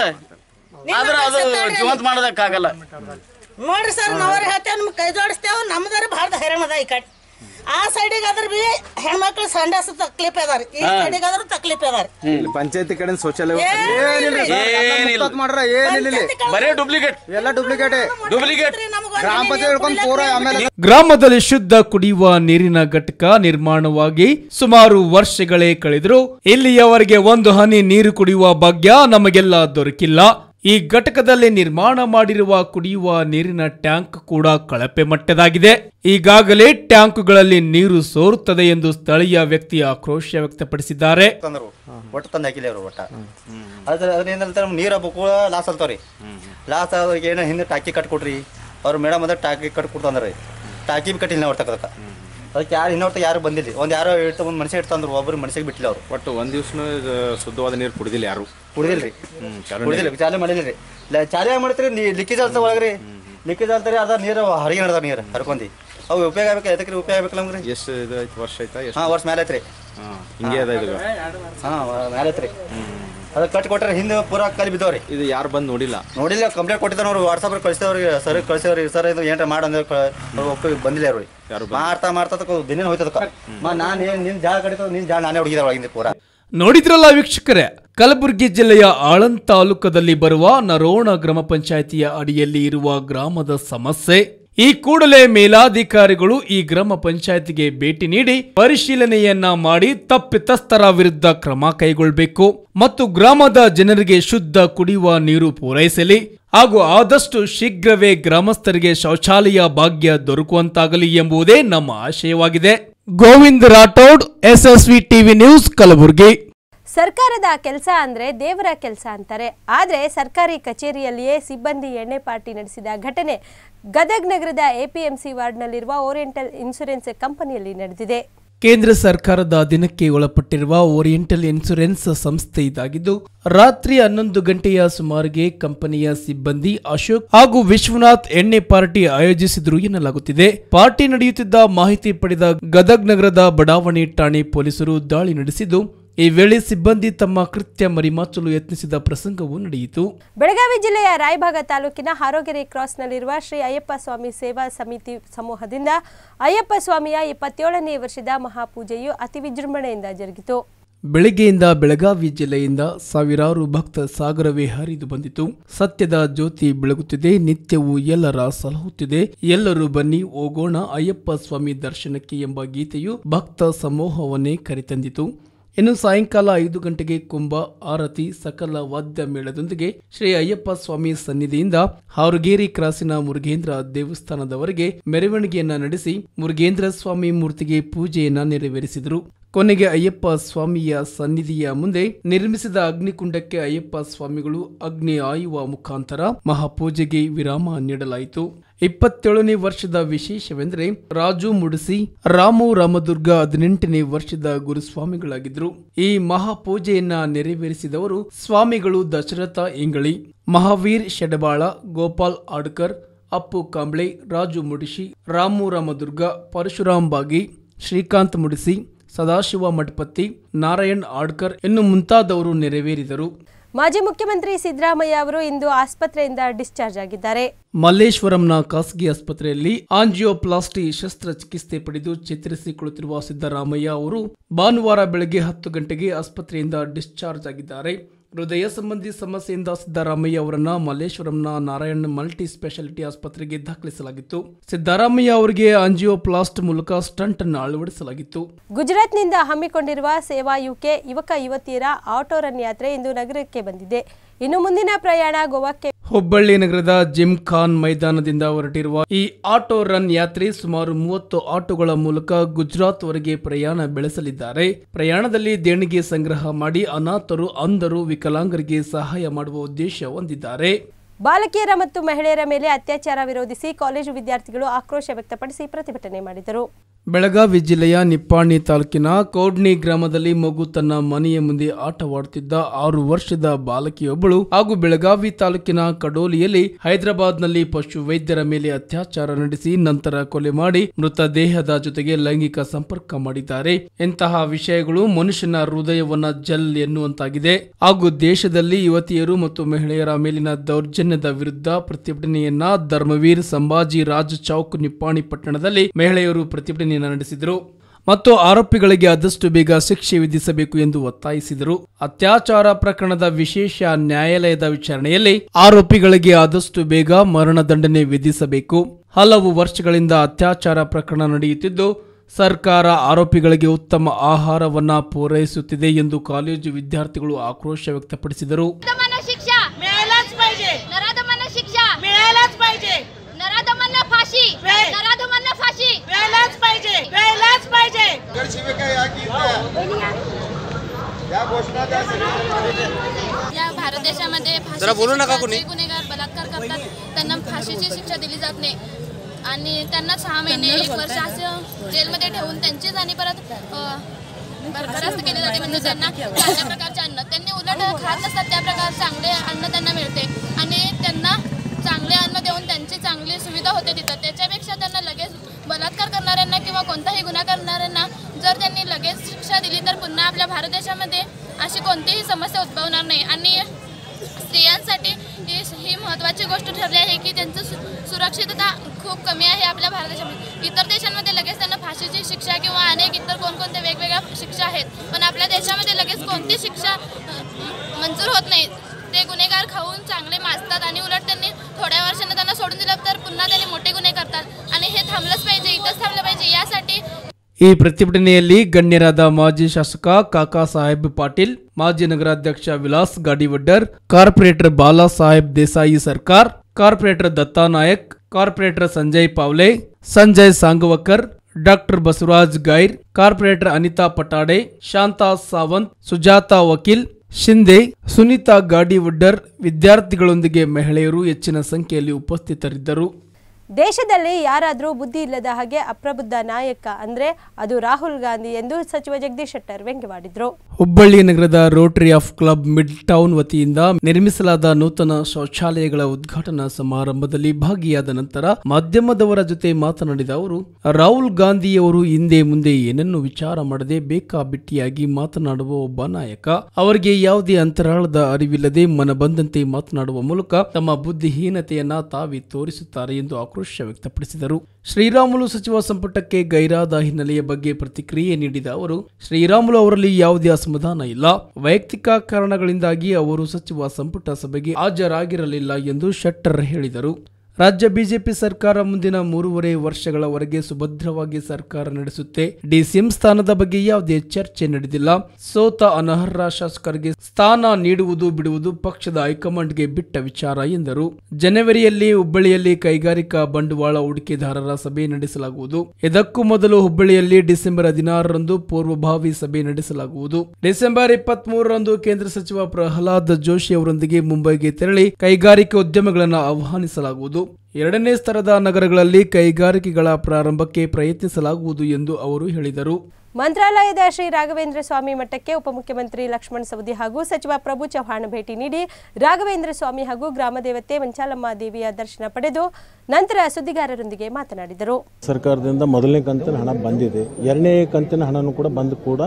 ಆದ್ರ ಅದು ಜೀವಂತ ಮಾಡೋದಕ್ಕಾಗಲ್ಲ ನೋಡ್ರಿ ಸರ್ ನಾವ್ರಿ ಹೇಳ್ತೇವೆ ನಿಮ್ಗೆ ಕೈ ಜೋಡಿಸ್ತೇವೆ ನಮ್ದಾರ ಭಾಳ ಹೈರಾಣ ಅದ ಈ ಕಡೆ ಆ ಸೈಡಿಗೆ ಅದ್ರ ಬಿ ಹೆಣ್ಮಕ್ಳು ಸಂಡಾಸ ತಕ್ಲೀಫ್ ಅದಾರ ಈ ಸೈಡಿಗೆ ಆದ್ರೂ ತಕ್ಲೀಫ್ ಅದಾರ ಪಂಚಾಯತಿ ಕಡೆ ಶೌಚಾಲಯ ಏನಿಲ್ರಿ. ಏನಿಲ್ಲ ಮಾಡ್ರ ಏನಿಲ್ಲ ಇಲ್ಲಿ ಬರೇ ಡೂಪ್ಲಿಕೇಟ್ ಎಲ್ಲ ಡೂಪ್ಲಿಕೇಟ್ ಡೂಪ್ಲಿಕೇಟ್ ಗ್ರಾಮ ಪಂಚಾಯತ್ ಹೇಳ್ಕೊಂಡ್ ಪೂರ ಆಮೇಲೆ ಗ್ರಾಮದಲ್ಲಿ ಶುದ್ಧ ಕುಡಿಯುವ ನೀರಿನ ಘಟಕ ನಿರ್ಮಾಣವಾಗಿ ಸುಮಾರು ವರ್ಷಗಳೇ ಕಳೆದರೂ ಇಲ್ಲಿಯವರೆಗೆ ಒಂದು ಹನಿ ನೀರು ಕುಡಿಯುವ ಭಾಗ್ಯ ನಮಗೆಲ್ಲ ದೊರಕಿಲ್ಲ ಈ ಘಟಕದಲ್ಲಿ ನಿರ್ಮಾಣ ಮಾಡಿರುವ ಕುಡಿಯುವ ನೀರಿನ ಟ್ಯಾಂಕ್ ಕೂಡ ಕಳಪೆ ಮಟ್ಟದಾಗಿದೆ ಈಗಾಗಲೇ ಟ್ಯಾಂಕ್ಗಳಲ್ಲಿ ನೀರು ಸೋರುತ್ತದೆ ಎಂದು ಸ್ಥಳೀಯ ವ್ಯಕ್ತಿ ಆಕ್ರೋಶ ವ್ಯಕ್ತಪಡಿಸಿದ್ದಾರೆ ತಂದ್ರು ಒಟ್ಟು ತಂದು ಹಾಕಿಲ್ಲ ಅವರು ಒಟ್ಟ ಅದ್ರ ಅದ್ರಿಂದ ನೀರು ಹಬ್ಬಕ್ಕೂ ಲಾಸ್ ಅಲ್ತಾವ್ರಿ ಲಾಸ್ ಆದ್ರಿಗೆ ಏನೋ ಹಿಂದೆ ಟಾಕಿ ಕಟ್ಕೊಡ್ರಿ ಅವ್ರು ಮೇಡಮ್ ಅಂದ್ರೆ ಟಾಕಿ ಕಟ್ ಕೊಡ್ತಂದ್ರಿ ಟಾಕಿ ಬಿ ಕಟ್ಟಿಲ್ಲ ಹೊಟ್ಟಕ್ಕೆ ಅದಕ್ಕೆ ಅದಕ್ಕೆ ಯಾರು ಇನ್ನೊಟ್ಟು ಯಾರು ಬಂದಿಲ್ಲ ಒಂದು ಯಾರೋ ಇಡ್ತ ಒಂದು ಮನುಷ್ಯ ಇಡ್ತಂದ್ರು ಒಬ್ರು ಮನುಷ್ಯಗೆ ಬಿಟ್ಟಿಲ್ಲ ಅವರು ಒಟ್ಟು ಒಂದ್ ದಿವ್ಸನೂ ಇದು ಶುದ್ಧವಾದ ನೀರು ಕುಡಿದಿಲ್ಲ ಯಾರು ಕುಡಿದಿಲ್ರಿ ಚಾಲು ಕುಡಿದಿಲ್ಲ ಚಾಲು ಮಾಡಿಲ್ಲ ರೀ ಚಾಲು ಹೆಂಗ್ ಮಾಡ್ತೀರಿ ನೀ ಲಿಕ್ಕೇಜ್ ಅಲ್ತ ಒಳಗ್ರಿ ಲಿಕ್ಕೇಜ್ ಅಲ್ತಾರೆ ಅದ ನೀರು ಹೊರಗೆ ನಡ್ದಾವ ನೀರು ಹರ್ಕೊಂಡಿ ಅವು ಉಪಯೋಗ ಆಗ್ಬೇಕು ಎದಕ್ಕೆ ಉಪಯೋಗ ಆಗ್ಬೇಕಲ್ಲ ನಮ್ಗೆ ರೀ ಎಷ್ಟು ಇದು ಆಯ್ತು ವರ್ಷ ಆಯ್ತಾ ಎಷ್ಟು ಹಾಂ ವರ್ಷ ಮೇಲೆ ಐತ್ರಿ ಹಾಂ ಹಿಂಗೆ ಅದ ಇದು ಹಾಂ ಮೇಲೆ ಐತ್ರಿ ಅದಕ್ಕೆ ಕಟ್ ಕೊಟ್ರೆ ಹಿಂದೆ ಪೂರಾ ಕಲಿ ಬಿದ್ದವ್ರಿ ಇದು ಯಾರು ಬಂದು ನೋಡಿಲ್ಲ ನೋಡಿಲ್ಲ ಕಂಪ್ಲೇಂಟ್ ಕೊಟ್ಟಿದ್ದ ಅವ್ರು ವಾಟ್ಸಪ್ ಕಳಿಸ್ತೇವ್ರಿ ಸರ್ ಕಳಿಸ್ತೇವ್ರಿ ಸರ್ ಇದು ಏನ್ರ ಮಾಡ ಅಂದ್ರೆ ಅವ್ರು ಒಪ್ಪಿಗೆ ಬಂದಿಲ್ಲ ಅವ್ರಿ ಯಾರು ಮಾಡ್ತಾ ಮಾಡ್ತಾ ತಕೊ ದಿನ ಹೋಯ್ತದಕ್ಕ ಮಾ ನಾನು ಏನು ನಿನ್ನ ಜಾಗ ಕಡಿತ ನಿನ್ನ ಜಾಗ ನಾನೇ ಹುಡುಗಿದ ಒಳಗಿಂದ ಪೂರಾ ನೋಡಿದ್ರಲ್ಲ ವೀಕ್ಷಕರೇ ಕಲಬುರಗಿ ಜಿಲ್ಲೆಯ ಆಳಂದ್ ತಾಲೂಕದಲ್ಲಿ ಬರುವ ನರೋಣ ಗ್ರಾಮ ಪಂಚಾಯಿತಿಯ ಅಡಿಯಲ್ಲಿ ಇರುವ ಗ್ರಾಮದ ಸಮಸ್ಯೆ ಈ ಕೂಡಲೇ ಮೇಲಾಧಿಕಾರಿಗಳು ಈ ಗ್ರಾಮ ಪಂಚಾಯತಿಗೆ ಭೇಟಿ ನೀಡಿ ಪರಿಶೀಲನೆಯನ್ನ ಮಾಡಿ ತಪ್ಪಿತಸ್ಥರ ವಿರುದ್ಧ ಕ್ರಮ ಕೈಗೊಳ್ಳಬೇಕು ಮತ್ತು ಗ್ರಾಮದ ಜನರಿಗೆ ಶುದ್ಧ ಕುಡಿಯುವ ನೀರು ಪೂರೈಸಲಿ ಹಾಗೂ ಆದಷ್ಟು ಶೀಘ್ರವೇ ಗ್ರಾಮಸ್ಥರಿಗೆ ಶೌಚಾಲಯ ಭಾಗ್ಯ ದೊರಕುವಂತಾಗಲಿ ಎಂಬುದೇ ನಮ್ಮ ಆಶಯವಾಗಿದೆ Govind Rathod SSV TV news Kalaburagi ಸರ್ಕಾರದ ಕೆಲಸ ಅಂದ್ರೆ ದೇವರ ಕೆಲಸ ಅಂತಾರೆ ಆದರೆ ಸರ್ಕಾರಿ ಕಚೇರಿಯಲ್ಲಿಯೇ ಸಿಬ್ಬಂದಿ ಎಣ್ಣೆ ಪಾರ್ಟಿ ನಡೆಸಿದ ಘಟನೆ ಗದಗ್ ನಗರದ ಎಪಿಎಂಸಿ ವಾರ್ಡ್ನಲ್ಲಿರುವ ಓರಿಯೆಂಟಲ್ ಇನ್ಶೂರೆನ್ಸ್ ಕಂಪನಿಯಲ್ಲಿ ನಡೆದಿದೆ ಕೇಂದ್ರ ಸರ್ಕಾರದ ಅಧೀನಕ್ಕೆ ಒಳಪಟ್ಟಿರುವ ಓರಿಯೆಂಟಲ್ ಇನ್ಸೂರೆನ್ಸ್ ಸಂಸ್ಥೆ ಇದಾಗಿದ್ದು ರಾತ್ರಿ ಹನ್ನೊಂದು ಗಂಟೆಯ ಸುಮಾರಿಗೆ ಕಂಪನಿಯ ಸಿಬ್ಬಂದಿ ಅಶೋಕ್ ಹಾಗೂ ವಿಶ್ವನಾಥ್ ಎಣ್ಣೆ ಪಾರ್ಟಿ ಆಯೋಜಿಸಿದ್ರು ಎನ್ನಲಾಗುತ್ತಿದೆ ಪಾರ್ಟಿ ನಡೆಯುತ್ತಿದ್ದ ಮಾಹಿತಿ ಪಡೆದ ಗದಗ್ ನಗರದ ಬಡಾವಣೆ ಠಾಣೆ ಪೊಲೀಸರು ದಾಳಿ ನಡೆಸಿದ್ದು ಈ ವೇಳೆ ಸಿಬ್ಬಂದಿ ತಮ್ಮ ಕೃತ್ಯ ಮರಿಮಾಚಲು ಯತ್ನಿಸಿದ ಪ್ರಸಂಗವೂ ನಡೆಯಿತು ಬೆಳಗಾವಿ ಜಿಲ್ಲೆಯ ರಾಯಭಾಗ ತಾಲೂಕಿನ ಹಾರೋಗೆರೆ ಕ್ರಾಸ್ನಲ್ಲಿರುವ ಶ್ರೀ ಅಯ್ಯಪ್ಪ ಸ್ವಾಮಿ ಸೇವಾ ಸಮಿತಿ ಸಮೂಹದಿಂದ ಅಯ್ಯಪ್ಪ ಸ್ವಾಮಿಯ ಇಪ್ಪತ್ತೇಳನೇ ವರ್ಷದ ಮಹಾಪೂಜೆಯು ಅತಿ ವಿಜೃಂಭಣೆಯಿಂದ ಜರುಗಿತು ಬೆಳಗ್ಗೆಯಿಂದ ಬೆಳಗಾವಿ ಜಿಲ್ಲೆಯಿಂದ ಸಾವಿರಾರು ಭಕ್ತ ಸಾಗರವೇ ಹರಿದು ಬಂದಿತು ಸತ್ಯದ ಜ್ಯೋತಿ ಬೆಳಗುತ್ತಿದೆ ನಿತ್ಯವೂ ಎಲ್ಲರ ಸಲಹುತ್ತಿದೆ ಎಲ್ಲರೂ ಬನ್ನಿ ಹೋಗೋಣ ಅಯ್ಯಪ್ಪ ಸ್ವಾಮಿ ದರ್ಶನಕ್ಕೆ ಎಂಬ ಗೀತೆಯು ಭಕ್ತ ಸಮೂಹವನ್ನೇ ಕರೆತಂದಿತು ಇನ್ನು ಸಾಯಂಕಾಲ ಐದು ಗಂಟೆಗೆ ಕುಂಭ ಆರತಿ ಸಕಲ ವಾದ್ಯ ಮೇಳದೊಂದಿಗೆ ಶ್ರೀ ಅಯ್ಯಪ್ಪ ಸ್ವಾಮಿ ಸನ್ನಿಧಿಯಿಂದ ಹಾರುಗೇರಿ ಕ್ರಾಸಿನ ಮುರುಗೇಂದ್ರ ದೇವಸ್ಥಾನದವರೆಗೆ ಮೆರವಣಿಗೆಯನ್ನ ನಡೆಸಿ ಮುರುಗೇಂದ್ರ ಸ್ವಾಮಿ ಮೂರ್ತಿಗೆ ಪೂಜೆಯನ್ನ ನೆರವೇರಿಸಿದರು ಕೊನೆಗೆ ಅಯ್ಯಪ್ಪ ಸ್ವಾಮಿಯ ಸನ್ನಿಧಿಯ ಮುಂದೆ ನಿರ್ಮಿಸಿದ ಅಗ್ನಿಕುಂಡಕ್ಕೆ ಅಯ್ಯಪ್ಪ ಸ್ವಾಮಿಗಳು ಅಗ್ನಿ ಆಯುವ ಮುಖಾಂತರ ಮಹಾಪೂಜೆಗೆ ವಿರಾಮ ನೀಡಲಾಯಿತು ಇಪ್ಪತ್ತೇಳನೇ ವರ್ಷದ ವಿಶೇಷವೆಂದರೆ ರಾಜು ಮುಡಿಸಿ ರಾಮು ರಾಮದುರ್ಗ ಹದಿನೆಂಟನೇ ವರ್ಷದ ಗುರುಸ್ವಾಮಿಗಳಾಗಿದ್ರು ಈ ಮಹಾಪೂಜೆಯನ್ನ ನೆರವೇರಿಸಿದವರು ಸ್ವಾಮಿಗಳು ದಶರಥ ಇಂಗಳಿ ಮಹಾವೀರ್ ಶೆಡಬಾಳ ಗೋಪಾಲ್ ಆಡ್ಕರ್ ಅಪ್ಪು ಕಾಂಬ್ಳೆ ರಾಜು ಮುಡಿಸಿ ರಾಮು ರಾಮದುರ್ಗ ಪರಶುರಾಮ್ ಬಾಗಿ ಶ್ರೀಕಾಂತ್ ಮುಡಿಸಿ ಸದಾಶಿವ ಮಠಪತಿ ನಾರಾಯಣ್ ಆಡ್ಕರ್ ಇನ್ನು ಮುಂತಾದವರು ನೆರವೇರಿದರು ಮಾಜಿ ಮುಖ್ಯಮಂತ್ರಿ ಸಿದ್ದರಾಮಯ್ಯ ಅವರು ಇಂದು ಆಸ್ಪತ್ರೆಯಿಂದ ಡಿಸ್ಚಾರ್ಜ್ ಆಗಿದ್ದಾರೆ ಮಲ್ಲೇಶ್ವರಂನ ಖಾಸಗಿ ಆಸ್ಪತ್ರೆಯಲ್ಲಿ ಆಂಜಿಯೋಪ್ಲಾಸ್ಟಿ ಶಸ್ತ್ರಚಿಕಿತ್ಸೆ ಪಡೆದು ಚೇತರಿಸಿಕೊಳ್ಳುತ್ತಿರುವ ಸಿದ್ದರಾಮಯ್ಯ ಅವರು ಭಾನುವಾರ ಬೆಳಗ್ಗೆ ಹತ್ತು ಗಂಟೆಗೆ ಆಸ್ಪತ್ರೆಯಿಂದ ಡಿಸ್ಚಾರ್ಜ್ ಆಗಿದ್ದಾರೆ ಹೃದಯ ಸಂಬಂಧಿ ಸಮಸ್ಯೆಯಿಂದ ಸಿದ್ದರಾಮಯ್ಯ ಅವರನ್ನ ಮಲ್ಲೇಶ್ವರಂನ ನಾರಾಯಣ್ ಮಲ್ಟಿ ಸ್ಪೆಷಾಲಿಟಿ ಆಸ್ಪತ್ರೆಗೆ ದಾಖಲಿಸಲಾಗಿತ್ತು ಸಿದ್ದರಾಮಯ್ಯ ಅವರಿಗೆ ಆಂಜಿಯೋಪ್ಲಾಸ್ಟ್ ಮೂಲಕ ಸ್ಟಂಟ್ ಅನ್ನು ಅಳವಡಿಸಲಾಗಿತ್ತು ಗುಜರಾತ್ನಿಂದ ಹಮ್ಮಿಕೊಂಡಿರುವ ಸೇವಾ ಯುಕೆ ಯುವಕ ಯುವತಿಯರ ಆಟೋ ರನ್ ಯಾತ್ರೆ ಇಂದು ನಗರಕ್ಕೆ ಬಂದಿದೆ ಇನ್ನು ಮುಂದಿನ ಪ್ರಯಾಣ ಗೋವಾಕ್ಕೆ ಹುಬ್ಬಳ್ಳಿ ನಗರದ ಜಿಮ್ ಖಾನ್ ಮೈದಾನದಿಂದ ಹೊರಟಿರುವ ಈ ಆಟೋ ರನ್ ಯಾತ್ರೆ ಸುಮಾರು ಮೂವತ್ತು ಆಟೋಗಳ ಮೂಲಕ ಗುಜರಾತ್ ವರೆಗೆ ಪ್ರಯಾಣ ಬೆಳೆಸಲಿದ್ದಾರೆ ಪ್ರಯಾಣದಲ್ಲಿ ದೇಣಿಗೆ ಸಂಗ್ರಹ ಮಾಡಿ ಅನಾಥರು ಅಂಧರು ವಿಕಲಾಂಗರಿಗೆ ಸಹಾಯ ಮಾಡುವ ಉದ್ದೇಶ ಹೊಂದಿದ್ದಾರೆ ಬಾಲಕಿಯರ ಮತ್ತು ಮಹಿಳೆಯರ ಮೇಲೆ ಅತ್ಯಾಚಾರ ವಿರೋಧಿಸಿ ಕಾಲೇಜು ವಿದ್ಯಾರ್ಥಿಗಳು ಆಕ್ರೋಶ ವ್ಯಕ್ತಪಡಿಸಿ ಪ್ರತಿಭಟನೆ ಮಾಡಿದರು ಬೆಳಗಾವಿ ಜಿಲ್ಲೆಯ ನಿಪ್ಪಾಣಿ ತಾಲೂಕಿನ ಕೌಡ್ನಿ ಗ್ರಾಮದಲ್ಲಿ ಮಗು ತನ್ನ ಮನೆಯ ಮುಂದೆ ಆಟವಾಡುತ್ತಿದ್ದ ಆರು ವರ್ಷದ ಬಾಲಕಿಯೊಬ್ಬಳು ಹಾಗೂ ಬೆಳಗಾವಿ ತಾಲೂಕಿನ ಕಡೋಲಿಯಲ್ಲಿ ಹೈದರಾಬಾದ್ನಲ್ಲಿ ಪಶು ವೈದ್ಯರ ಮೇಲೆ ಅತ್ಯಾಚಾರ ನಡೆಸಿ ನಂತರ ಕೊಲೆ ಮಾಡಿ ಮೃತದೇಹದ ಜೊತೆಗೆ ಲೈಂಗಿಕ ಸಂಪರ್ಕ ಮಾಡಿದ್ದಾರೆ ಇಂತಹ ವಿಷಯಗಳು ಮನುಷ್ಯನ ಹೃದಯವನ್ನ ಜಲ್ ಎನ್ನುವಂತಾಗಿದೆ ಹಾಗೂ ದೇಶದಲ್ಲಿ ಯುವತಿಯರು ಮತ್ತು ಮಹಿಳೆಯರ ಮೇಲಿನ ದೌರ್ಜನ್ಯದ ವಿರುದ್ಧ ಪ್ರತಿಭಟನೆಯನ್ನ ಧರ್ಮವೀರ್ ಸಂಭಾಜಿ ರಾಜ್ ಚೌಕ್ ನಿಪ್ಪಾಣಿ ಪಟ್ಟಣದಲ್ಲಿ ಮಹಿಳೆಯರು ಪ್ರತಿಭಟನೆಯನ್ನ ನಡೆಸಿದರು ಮತ್ತು ಆರೋಪಿಗಳಿಗೆ ಆದಷ್ಟು ಬೇಗ ಶಿಕ್ಷೆ ವಿಧಿಸಬೇಕು ಎಂದು ಒತ್ತಾಯಿಸಿದರು ಅತ್ಯಾಚಾರ ಪ್ರಕರಣದ ವಿಶೇಷ ನ್ಯಾಯಾಲಯದ ವಿಚಾರಣೆಯಲ್ಲಿ ಆರೋಪಿಗಳಿಗೆ ಆದಷ್ಟು ಬೇಗ ಮರಣದಂಡನೆ ವಿಧಿಸಬೇಕು ಹಲವು ವರ್ಷಗಳಿಂದ ಅತ್ಯಾಚಾರ ಪ್ರಕರಣ ನಡೆಯುತ್ತಿದ್ದು ಸರ್ಕಾರ ಆರೋಪಿಗಳಿಗೆ ಉತ್ತಮ ಆಹಾರವನ್ನ ಪೂರೈಸುತ್ತಿದೆ ಎಂದು ಕಾಲೇಜು ವಿದ್ಯಾರ್ಥಿಗಳು ಆಕ್ರೋಶ ವ್ಯಕ್ತಪಡಿಸಿದರು नराधमांना शिक्षा मिळायलाच पाहिजे नराधमांना शिक्षा मिळायलाच पाहिजे नराधमांना फाशी नराधमांना फाशी मिळायलाच पाहिजे मिळायलाच पाहिजे या भारत देशामध्ये फाशीची जे गुन्हेगार बलात्कार करतात त्यांना फाशीची शिक्षा दिली जात नाही आणि त्यांना सहा महिने एक वर्ष असं जेलमध्ये ठेवून त्यांचीच आणि परत अ, बरखास्त केले जाते म्हणजे त्यांना चांगल्या प्रकारचे अन्न त्यांनी उलट खात नसतात त्या प्रकार चांगले अन्न त्यांना मिळते आणि त्यांना चांगले अन्न देऊन त्यांची चांगली सुविधा होते तिथं त्याच्यापेक्षा त्यांना लगेच बलात्कार करणाऱ्यांना किंवा कोणताही गुन्हा करणाऱ्यांना जर त्यांनी लगेच शिक्षा दिली तर पुन्हा आपल्या भारत देशामध्ये अशी कोणतीही समस्या उद्भवणार नाही आणि स्त्रियांसाठी ही ही महत्त्वाची गोष्ट ठरली आहे की त्यांचं सु सुरक्षितता खूप कमी आहे आपल्या भारत देशामध्ये इतर देशांमध्ये लगेच त्यांना फाशीची शिक्षा किंवा अनेक इतर कोणकोणत्या वेगवेगळ्या शिक्षा आहेत पण आपल्या देशामध्ये लगेच कोणती शिक्षा अ, मंजूर होत नाही ते गुन्हेगार खाऊन चांगले माजतात आणि उलट त्यांनी थोड्या वर्षांना त्यांना सोडून दिलं तर पुन्हा त्यांनी मोठे गुन्हे करतात आणि हे थांबलंच पाहिजे इथंच थांबलं पाहिजे यासाठी ಈ ಪ್ರತಿಭಟನೆಯಲ್ಲಿ ಗಣ್ಯರಾದ ಮಾಜಿ ಶಾಸಕ ಕಾಕಾ ಸಾಹೇಬ್ ಪಾಟೀಲ್ ಮಾಜಿ ನಗರಾಧ್ಯಕ್ಷ ವಿಲಾಸ್ ಗಾಡಿವಡ್ಡರ್ ಕಾರ್ಪೊರೇಟರ್ ಬಾಲಾ ಸಾಹೇಬ್ ದೇಸಾಯಿ ಸರ್ಕಾರ್ corporator Datta Nayak corporator Sanjay Pawle Sanjay Sangavkar doctor Basavaraj Gair corporator Anita Patade Shanta Sawant Sujata Vakil Shinde Sunita Gadiwaddar ವಿದ್ಯಾರ್ಥಿಗಳೊಂದಿಗೆ ಮಹಿಳೆಯರು ಹೆಚ್ಚಿನ ಸಂಖ್ಯೆಯಲ್ಲಿ ಉಪಸ್ಥಿತರಿದ್ದರು ದೇಶದಲ್ಲಿ ಯಾರಾದರೂ ಬುದ್ಧಿ ಇಲ್ಲದ ಹಾಗೆ ಅಪ್ರಬುದ್ಧ ನಾಯಕ ಅಂದ್ರೆ ಅದು ರಾಹುಲ್ ಗಾಂಧಿ ಎಂದು ಸಚಿವ ಜಗದೀಶ್ ಶೆಟ್ಟರ್ ವ್ಯಂಗ್ಯವಾಡಿದ್ರು ಹುಬ್ಬಳ್ಳಿ ನಗರದ rotary of club mid town ವತಿಯಿಂದ ನಿರ್ಮಿಸಲಾದ ನೂತನ ಶೌಚಾಲಯಗಳ ಉದ್ಘಾಟನಾ ಸಮಾರಂಭದಲ್ಲಿ ಭಾಗಿಯಾದ ನಂತರ ಮಾಧ್ಯಮದವರ ಜೊತೆ ಮಾತನಾಡಿದ ಅವರು ರಾಹುಲ್ ಗಾಂಧಿಯವರು ಹಿಂದೆ ಮುಂದೆ ಏನನ್ನು ವಿಚಾರ ಮಾಡದೆ ಬೇಕಾಬಿಟ್ಟಿಯಾಗಿ ಮಾತನಾಡುವ ಒಬ್ಬ ನಾಯಕ ಅವರಿಗೆ ಯಾವುದೇ ಅಂತರಾಳದ ಅರಿವಿಲ್ಲದೆ ಮನ ಬಂದಂತೆ ಮಾತನಾಡುವ ಮೂಲಕ ತಮ್ಮ ಬುದ್ಧಿಹೀನತೆಯನ್ನ ತಾವೇ ತೋರಿಸುತ್ತಾರೆ ಎಂದು ಆಕ್ರೋಶ ವ್ಯಕ್ತಪಡಿಸಿದರು ಶ್ರೀರಾಮುಲು ಸಚಿವ ಸಂಪುಟಕ್ಕೆ ಗೈರಾದ ಹಿನ್ನೆಲೆಯ ಬಗ್ಗೆ ಪ್ರತಿಕ್ರಿಯೆ ನೀಡಿದ ಅವರು ಶ್ರೀರಾಮುಲು ಅವರಲ್ಲಿ ಯಾವುದೇ ಅಸಮಾಧಾನ ಇಲ್ಲ ವೈಯಕ್ತಿಕ ಕಾರಣಗಳಿಂದಾಗಿ ಅವರು ಸಚಿವ ಸಂಪುಟ ಸಭೆಗೆ ಹಾಜರಾಗಿರಲಿಲ್ಲ ಎಂದು ಶೆಟ್ಟರ್ ಹೇಳಿದರು ರಾಜ್ಯ ಬಿಜೆಪಿ ಸರ್ಕಾರ ಮುಂದಿನ ಮೂರುವರೆ ವರ್ಷಗಳವರೆಗೆ ಸುಭದ್ರವಾಗಿ ಸರ್ಕಾರ ನಡೆಸುತ್ತೆ ಡಿಸಿಎಂ ಸ್ಥಾನದ ಬಗ್ಗೆ ಯಾವುದೇ ಚರ್ಚೆ ನಡೆದಿಲ್ಲ ಸೋತ ಅನರ್ಹ ಶಾಸಕರಿಗೆ ಸ್ಥಾನ ನೀಡುವುದು ಬಿಡುವುದು ಪಕ್ಷದ ಹೈಕಮಾಂಡ್ಗೆ ಬಿಟ್ಟ ವಿಚಾರ ಎಂದರು ಜನವರಿಯಲ್ಲಿ ಹುಬ್ಬಳ್ಳಿಯಲ್ಲಿ ಕೈಗಾರಿಕಾ ಬಂಡವಾಳ ಹೂಡಿಕೆದಾರರ ಸಭೆ ನಡೆಸಲಾಗುವುದು ಇದಕ್ಕೂ ಮೊದಲು ಹುಬ್ಬಳ್ಳಿಯಲ್ಲಿ ಡಿಸೆಂಬರ್ ಹದಿನಾರರಂದು ಪೂರ್ವಭಾವಿ ಸಭೆ ನಡೆಸಲಾಗುವುದು ಡಿಸೆಂಬರ್ ಇಪ್ಪತ್ತ್ ಮೂರರಂದು ಕೇಂದ್ರ ಸಚಿವ ಪ್ರಹ್ಲಾದ್ ಜೋಶಿ ಅವರೊಂದಿಗೆ ಮುಂಬೈಗೆ ತೆರಳಿ ಕೈಗಾರಿಕೆ ಉದ್ಯಮಗಳನ್ನು ಆಹ್ವಾನಿಸಲಾಗುವುದು ಎರಡನೇ ಸ್ತರದ ನಗರಗಳಲ್ಲಿ ಕೈಗಾರಿಕೆಗಳ ಪ್ರಾರಂಭಕ್ಕೆ ಪ್ರಯತ್ನಿಸಲಾಗುವುದು ಎಂದು ಅವರು ಹೇಳಿದರು ಮಂತ್ರಾಲಯದ ಶ್ರೀ ರಾಘವೇಂದ್ರ ಸ್ವಾಮಿ ಮಠಕ್ಕೆ ಉಪಮುಖ್ಯಮಂತ್ರಿ ಲಕ್ಷ್ಮಣ ಸವದಿ ಹಾಗೂ ಸಚಿವ ಪ್ರಭು ಚವ್ಹಾಣ್ ಭೇಟಿ ನೀಡಿ ರಾಘವೇಂದ್ರ ಸ್ವಾಮಿ ಹಾಗೂ ಗ್ರಾಮದೇವತೆ ಮಂಚಾಲಮ್ಮ ದೇವಿಯ ದರ್ಶನ ಪಡೆದು ನಂತರ ಸುದ್ದಿಗಾರರೊಂದಿಗೆ ಮಾತನಾಡಿದರು ಸರ್ಕಾರದಿಂದ ಮೊದಲನೇ ಕಂತಿನ ಹಣ ಬಂದಿದೆ ಎರಡನೇ ಕಂತಿನ ಹಣನೂ ಕೂಡ ಬಂದು ಕೂಡ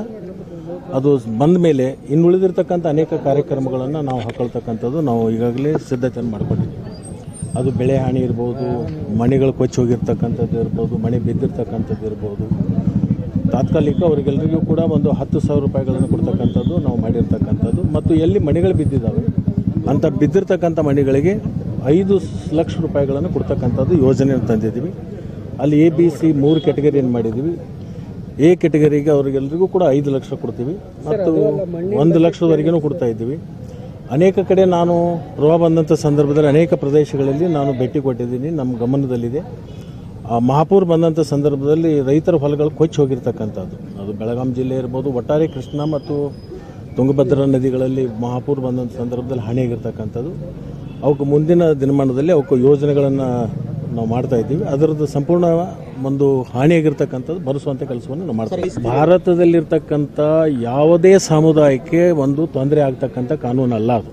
ಅದು ಬಂದ ಮೇಲೆ ಇನ್ನು ಉಳಿದಿರ್ತಕ್ಕಂಥ ಅನೇಕ ಕಾರ್ಯಕ್ರಮಗಳನ್ನು ನಾವು ಹಾಕೊಳ್ತಕ್ಕಂಥದ್ದು ನಾವು ಈಗಾಗಲೇ ಸಿದ್ಧತೆಯನ್ನು ಮಾಡ್ಕೊಂಡಿದ್ದೀವಿ ಅದು ಬೆಳೆ ಹಾನಿ ಇರ್ಬೋದು ಮನೆಗಳು ಕೊಚ್ಚಿ ಹೋಗಿರ್ತಕ್ಕಂಥದ್ದು ಇರ್ಬೋದು ಮನೆ ಬಿದ್ದಿರ್ತಕ್ಕಂಥದ್ದು ಇರ್ಬೋದು ತಾತ್ಕಾಲಿಕ ಅವರಿಗೆಲ್ಲರಿಗೂ ಕೂಡ ಒಂದು ಹತ್ತು ಸಾವಿರ ರೂಪಾಯಿಗಳನ್ನು ಕೊಡ್ತಕ್ಕಂಥದ್ದು ನಾವು ಮಾಡಿರ್ತಕ್ಕಂಥದ್ದು ಮತ್ತು ಎಲ್ಲಿ ಮನೆಗಳು ಬಿದ್ದಿದ್ದಾವೆ ಅಂಥ ಬಿದ್ದಿರ್ತಕ್ಕಂಥ ಮನೆಗಳಿಗೆ ಐದು ಲಕ್ಷ ರೂಪಾಯಿಗಳನ್ನು ಕೊಡ್ತಕ್ಕಂಥದ್ದು ಯೋಜನೆಯನ್ನು ತಂದಿದ್ದೀವಿ ಅಲ್ಲಿ ಎ ಬಿ ಸಿ ಮೂರು ಕ್ಯಾಟಗರಿಯನ್ನು ಮಾಡಿದ್ದೀವಿ ಎ ಕೆಟಗರಿಗೆ ಅವರಿಗೆಲ್ಲರಿಗೂ ಕೂಡ ಐದು ಲಕ್ಷ ಕೊಡ್ತೀವಿ ಮತ್ತು ಒಂದು ಲಕ್ಷದವರೆಗೂ ಕೊಡ್ತಾ ಇದ್ದೀವಿ ಅನೇಕ ಕಡೆ ನಾನು ಪ್ರವಾಹ ಬಂದಂಥ ಸಂದರ್ಭದಲ್ಲಿ ಅನೇಕ ಪ್ರದೇಶಗಳಲ್ಲಿ ನಾನು ಭೇಟಿ ಕೊಟ್ಟಿದ್ದೀನಿ ನಮ್ಮ ಗಮನದಲ್ಲಿದೆ ಆ ಮಹಾಪೂರ್ ಬಂದಂಥ ಸಂದರ್ಭದಲ್ಲಿ ರೈತರ ಹೊಲಗಳು ಕೊಚ್ಚಿ ಹೋಗಿರ್ತಕ್ಕಂಥದ್ದು ಅದು ಬೆಳಗಾಂ ಜಿಲ್ಲೆ ಇರ್ಬೋದು ಒಟ್ಟಾರೆ ಕೃಷ್ಣ ಮತ್ತು ತುಂಗಭದ್ರಾ ನದಿಗಳಲ್ಲಿ ಮಹಾಪೂರ್ ಬಂದಂಥ ಸಂದರ್ಭದಲ್ಲಿ ಹಾನಿಯಾಗಿರ್ತಕ್ಕಂಥದ್ದು ಅವಕ್ಕೆ ಮುಂದಿನ ದಿನಮಾನದಲ್ಲಿ ಅವಕ್ಕೆ ಯೋಜನೆಗಳನ್ನು ನಾವು ಮಾಡ್ತಾ ಇದ್ದೀವಿ ಅದರದ್ದು ಸಂಪೂರ್ಣ ಒಂದು ಹಾನಿಯಾಗಿರ್ತಕ್ಕಂಥದ್ದು ಭರಿಸುವಂಥ ಕೆಲಸವನ್ನು ನಾವು ಮಾಡ್ತಾ ಇದ್ದೀವಿ ಭಾರತದಲ್ಲಿರ್ತಕ್ಕಂಥ ಯಾವುದೇ ಸಮುದಾಯಕ್ಕೆ ಒಂದು ತೊಂದರೆ ಆಗ್ತಕ್ಕಂಥ ಕಾನೂನಲ್ಲ ಅದು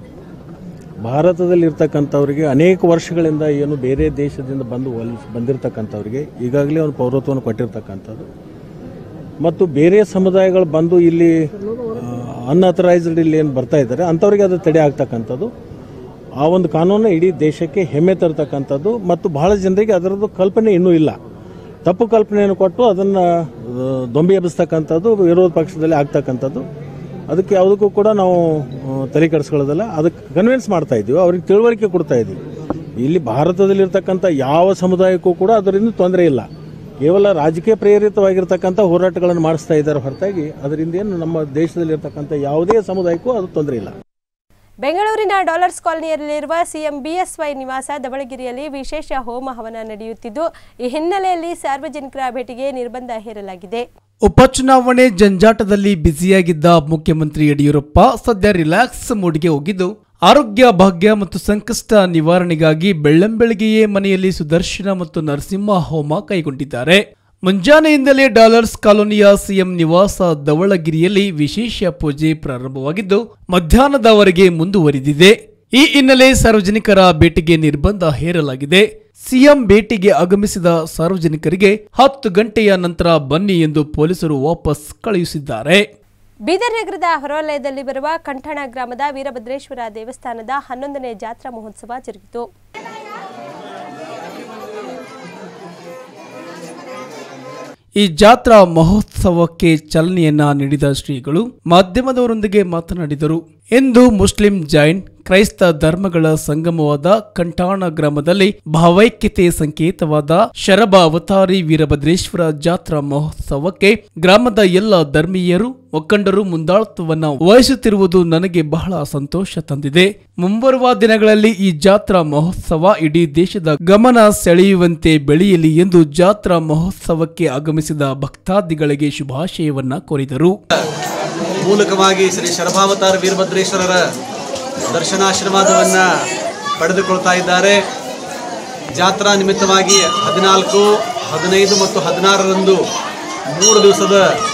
ಭಾರತದಲ್ಲಿರ್ತಕ್ಕಂಥವ್ರಿಗೆ ಅನೇಕ ವರ್ಷಗಳಿಂದ ಏನು ಬೇರೆ ದೇಶದಿಂದ ಬಂದು ಒಲ್ ಬಂದಿರತಕ್ಕಂಥವ್ರಿಗೆ ಈಗಾಗಲೇ ಒಂದು ಪೌರತ್ವವನ್ನು ಕೊಟ್ಟಿರ್ತಕ್ಕಂಥದ್ದು ಮತ್ತು ಬೇರೆ ಸಮುದಾಯಗಳು ಬಂದು ಇಲ್ಲಿ ಅನ್ಅಥರೈಸ್ಡ್ ಇಲ್ಲಿ ಏನು ಬರ್ತಾ ಇದ್ದಾರೆ ಅಂಥವ್ರಿಗೆ ಅದು ತಡೆ ಆಗ್ತಕ್ಕಂಥದ್ದು ಆ ಒಂದು ಕಾನೂನು ಇಡೀ ದೇಶಕ್ಕೆ ಹೆಮ್ಮೆ ತರ್ತಕ್ಕಂಥದ್ದು ಮತ್ತು ಬಹಳ ಜನರಿಗೆ ಅದರದ್ದು ಕಲ್ಪನೆ ಇನ್ನೂ ಇಲ್ಲ ತಪ್ಪು ಕಲ್ಪನೆಯನ್ನು ಕೊಟ್ಟು ಅದನ್ನು ದೊಂಬಿ ಎಬ್ಬಿಸ್ತಕ್ಕಂಥದ್ದು ವಿರೋಧ ಪಕ್ಷದಲ್ಲಿ ಆಗ್ತಕ್ಕಂಥದ್ದು ಅದಕ್ಕೆ ಯಾವುದಕ್ಕೂ ಕೂಡ ನಾವು ಆ, ತಲೆ ಕೆಡಿಸ್ಕೊಳ್ಳೋದಲ್ಲ ಅದಕ್ಕೆ ಕನ್ವಿನ್ಸ್ ಮಾಡ್ತಾ ಇದ್ದೀವಿ ಅವ್ರಿಗೆ ತಿಳುವಳಿಕೆ ಕೊಡ್ತಾ ಇದ್ದೀವಿ ಇಲ್ಲಿ ಭಾರತದಲ್ಲಿರ್ತಕ್ಕಂಥ ಯಾವ ಸಮುದಾಯಕ್ಕೂ ಕೂಡ ಅದರಿಂದ ತೊಂದರೆ ಇಲ್ಲ ಕೇವಲ ರಾಜಕೀಯ ಪ್ರೇರಿತವಾಗಿರ್ತಕ್ಕಂಥ ಹೋರಾಟಗಳನ್ನು ಮಾಡಿಸ್ತಾ ಇದ್ದಾರೆ ಹೊರತಾಗಿ ಅದರಿಂದ ಏನು ನಮ್ಮ ದೇಶದಲ್ಲಿರ್ತಕ್ಕಂಥ ಯಾವುದೇ ಸಮುದಾಯಕ್ಕೂ ಅದು ತೊಂದರೆ ಇಲ್ಲ ಬೆಂಗಳೂರಿನ ಡಾಲರ್ಸ್ ಕಾಲನಿಯಲ್ಲಿರುವ ಸಿಎಂ ಬಿಎಸ್ವೈ ನಿವಾಸ ಧವಳಗಿರಿಯಲ್ಲಿ ವಿಶೇಷ ಹೋಮ ಹವನ ನಡೆಯುತ್ತಿದ್ದು ಈ ಹಿನ್ನೆಲೆಯಲ್ಲಿ ಸಾರ್ವಜನಿಕರ ಭೇಟಿಗೆ ನಿರ್ಬಂಧ ಹೇರಲಾಗಿದೆ ಉಪಚುನಾವಣೆ ಜಂಜಾಟದಲ್ಲಿ ಬ್ಯುಸಿಯಾಗಿದ್ದ ಮುಖ್ಯಮಂತ್ರಿ ಯಡಿಯೂರಪ್ಪ ಸದ್ಯ ರಿಲ್ಯಾಕ್ಸ್ ಮೂಡ್ಗೆ ಹೋಗಿದ್ದು ಆರೋಗ್ಯ ಭಾಗ್ಯ ಮತ್ತು ಸಂಕಷ್ಟ ನಿವಾರಣೆಗಾಗಿ ಬೆಳ್ಳಂಬೆಳಗ್ಗೆಯೇ ಮನೆಯಲ್ಲಿ ಸುದರ್ಶನ ಮತ್ತು ನರಸಿಂಹ ಹೋಮ ಕೈಗೊಂಡಿದ್ದಾರೆ ಮುಂಜಾನೆಯಿಂದಲೇ ಡಾಲರ್ಸ್ ಕಾಲೋನಿಯ ಸಿಎಂ ನಿವಾಸ ಧವಳಗಿರಿಯಲ್ಲಿ ವಿಶೇಷ ಪೂಜೆ ಪ್ರಾರಂಭವಾಗಿದ್ದು ಮಧ್ಯಾಹ್ನದವರೆಗೆ ಮುಂದುವರಿದಿದೆ ಈ ಹಿನ್ನೆಲೆ ಸಾರ್ವಜನಿಕರ ಭೇಟಿಗೆ ನಿರ್ಬಂಧ ಹೇರಲಾಗಿದೆ ಸಿಎಂ ಭೇಟಿಗೆ ಆಗಮಿಸಿದ ಸಾರ್ವಜನಿಕರಿಗೆ ಹತ್ತು ಗಂಟೆಯ ನಂತರ ಬನ್ನಿ ಎಂದು ಪೊಲೀಸರು ವಾಪಸ್ ಕಳುಹಿಸಿದ್ದಾರೆ ಬೀದರ್ ನಗರದ ಹೊರವಲಯದಲ್ಲಿ ಬರುವ ಕಂಠಣ ಗ್ರಾಮದ ವೀರಭದ್ರೇಶ್ವರ ದೇವಸ್ಥಾನದ ಹನ್ನೊಂದನೇ ಜಾತ್ರಾ ಮಹೋತ್ಸವ ಜರುಗಿತು ಈ ಜಾತ್ರಾ ಮಹೋತ್ಸವಕ್ಕೆ ಚಾಲನೆಯನ್ನ ನೀಡಿದ ಶ್ರೀಗಳು ಮಾಧ್ಯಮದವರೊಂದಿಗೆ ಮಾತನಾಡಿದರು ಎಂದು ಮುಸ್ಲಿಂ ಜೈನ್ ಕ್ರೈಸ್ತ ಧರ್ಮಗಳ ಸಂಗಮವಾದ ಕಂಠಾಣ ಗ್ರಾಮದಲ್ಲಿ ಭಾವೈಕ್ಯತೆ ಸಂಕೇತವಾದ ಶರಭ ಅವತಾರಿ ವೀರಭದ್ರೇಶ್ವರ ಜಾತ್ರಾ ಮಹೋತ್ಸವಕ್ಕೆ ಗ್ರಾಮದ ಎಲ್ಲ ಧರ್ಮೀಯರು ಒಕ್ಕಂಡರು ಮುಂದಾಳತ್ವವನ್ನ ವಹಿಸುತ್ತಿರುವುದು ನನಗೆ ಬಹಳ ಸಂತೋಷ ತಂದಿದೆ ಮುಂಬರುವ ದಿನಗಳಲ್ಲಿ ಈ ಜಾತ್ರಾ ಮಹೋತ್ಸವ ಇಡೀ ದೇಶದ ಗಮನ ಸೆಳೆಯುವಂತೆ ಬೆಳೆಯಲಿ ಎಂದು ಜಾತ್ರಾ ಮಹೋತ್ಸವಕ್ಕೆ ಆಗಮಿಸಿದ ಭಕ್ತಾದಿಗಳಿಗೆ ಶುಭಾಶಯವನ್ನ ಕೋರಿದರು ಮೂಲಕವಾಗಿ ಶ್ರೀ ಶರಭಾವತಾರ ವೀರಭದ್ರೇಶ್ವರರ ದರ್ಶನಾಶೀರ್ವಾದವನ್ನ ಪಡೆದುಕೊಳ್ತಾ ಇದ್ದಾರೆ ಜಾತ್ರಾ ನಿಮಿತ್ತವಾಗಿ ಹದಿನಾಲ್ಕು ಹದಿನೈದು ಮತ್ತು ಹದಿನಾರರಂದು ಮೂರು ದಿವಸದ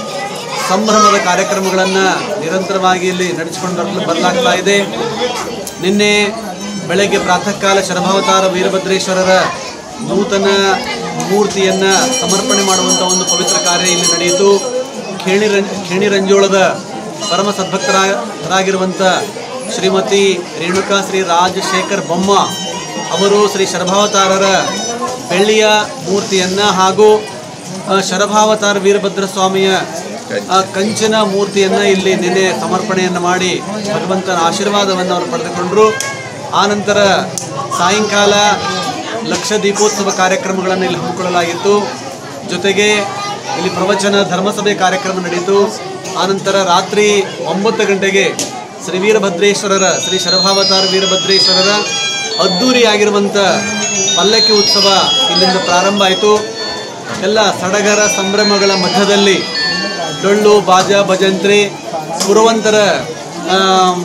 ಸಂಭ್ರಮದ ಕಾರ್ಯಕ್ರಮಗಳನ್ನು ನಿರಂತರವಾಗಿ ಇಲ್ಲಿ ನಡೆಸಿಕೊಂಡು ಬರಲು ಬರಲಾಗ್ತಾ ಇದೆ ನಿನ್ನೆ ಬೆಳಗ್ಗೆ ಪ್ರಾತಃ ಕಾಲ ಶರಭಾವತಾರ ವೀರಭದ್ರೇಶ್ವರರ ನೂತನ ಮೂರ್ತಿಯನ್ನು ಸಮರ್ಪಣೆ ಮಾಡುವಂಥ ಒಂದು ಪವಿತ್ರ ಕಾರ್ಯ ಇಲ್ಲಿ ನಡೆಯಿತು ಖೇಣಿ ರಂಜ ಖೇಣಿ ರಂಜೋಳದ ಪರಮ ಸದ್ಭಕ್ತರಾಗಿರುವಂಥ ಶ್ರೀಮತಿ ರೇಣುಕಾ ಶ್ರೀ ರಾಜಶೇಖರ್ ಬೊಮ್ಮ ಅವರು ಶ್ರೀ ಶರಭಾವತಾರರ ಬೆಳ್ಳಿಯ ಮೂರ್ತಿಯನ್ನು ಹಾಗೂ ಆ, ಶರಭಾವತಾರ ವೀರಭದ್ರ ಸ್ವಾಮಿಯ ಆ, ಕಂಚಿನ ಮೂರ್ತಿಯನ್ನು ಇಲ್ಲಿ ನಿನ್ನೆ ಸಮರ್ಪಣೆಯನ್ನು ಮಾಡಿ ಭಗವಂತನ ಆಶೀರ್ವಾದವನ್ನು ಅವರು ಪಡೆದುಕೊಂಡರು ಆನಂತರ ಸಾಯಂಕಾಲ ಲಕ್ಷ ದೀಪೋತ್ಸವ ಕಾರ್ಯಕ್ರಮಗಳನ್ನು ಇಲ್ಲಿ ಹಮ್ಮಿಕೊಳ್ಳಲಾಗಿತ್ತು ಜೊತೆಗೆ ಇಲ್ಲಿ ಪ್ರವಚನ ಧರ್ಮಸಭೆ ಕಾರ್ಯಕ್ರಮ ನಡೆಯಿತು ಆನಂತರ ರಾತ್ರಿ ಒಂಬತ್ತು ಗಂಟೆಗೆ ಶ್ರೀ ವೀರಭದ್ರೇಶ್ವರರ ಶ್ರೀ ಶರಭಾವತಾರ ವೀರಭದ್ರೇಶ್ವರರ ಅದ್ಧೂರಿಯಾಗಿರುವಂಥ ಪಲ್ಲಕ್ಕಿ ಉತ್ಸವ ಇಲ್ಲಿಂದ ಪ್ರಾರಂಭ ಆಯಿತು ಎಲ್ಲ ಸಡಗರ ಸಂಭ್ರಮಗಳ ಮಧ್ಯದಲ್ಲಿ ಡೊಳ್ಳು ಬಾಜಾ ಭಜಂತ್ರಿ ಪುರವಂತರ ಆಮ್,